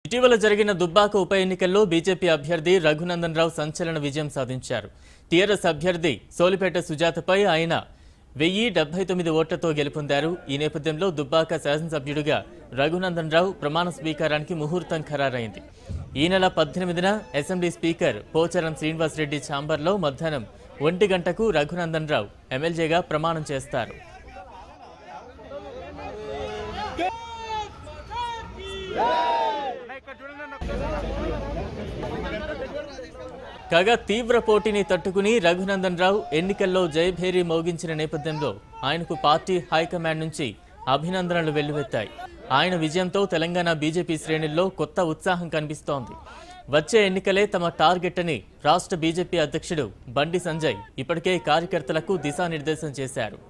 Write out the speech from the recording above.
ఇటీవల జరిగిన దుబ్బాక ఉప ఎన్నికల్లో బీజేపీ అభ్యర్థి రఘునందన్ రావు సంచలన విజయం సాధించారు టీఆర్ఎస్ అభ్యర్థి సోలిపేట సుజాతపై ఆయన వెయ్యి డెబ్బై తొమ్మిది ఓట్లతో గెలుపొందారు ఈ నేపథ్యంలో దుబ్బాక శాసనసభ్యుడిగా రఘునందన్ రావు ప్రమాణ స్వీకారానికి ముహూర్తం ఖరారైంది ఈ నెల పద్దెనిమిదిన అసెంబ్లీ స్పీకర్ పోచారం శ్రీనివాసరెడ్డి ఛాంబర్లో మధ్యాహ్నం ఒంటి గంటకు రఘునందన్ రావు ఎమ్మెల్యేగా ప్రమాణం చేస్తారు కాగా తీవ్ర పోటీని తట్టుకుని రఘునందన్ రావు ఎన్నికల్లో జయభేరి మోగించిన నేపథ్యంలో ఆయనకు పార్టీ హైకమాండ్ నుంచి అభినందనలు వెల్లువెత్తాయి ఆయన విజయంతో తెలంగాణ బీజేపీ శ్రేణుల్లో కొత్త ఉత్సాహం కనిపిస్తోంది వచ్చే ఎన్నికలే తమ టార్గెట్ అని రాష్ట్ర బీజేపీ అధ్యక్షుడు బండి సంజయ్ ఇప్పటికే కార్యకర్తలకు దిశానిర్దేశం చేశారు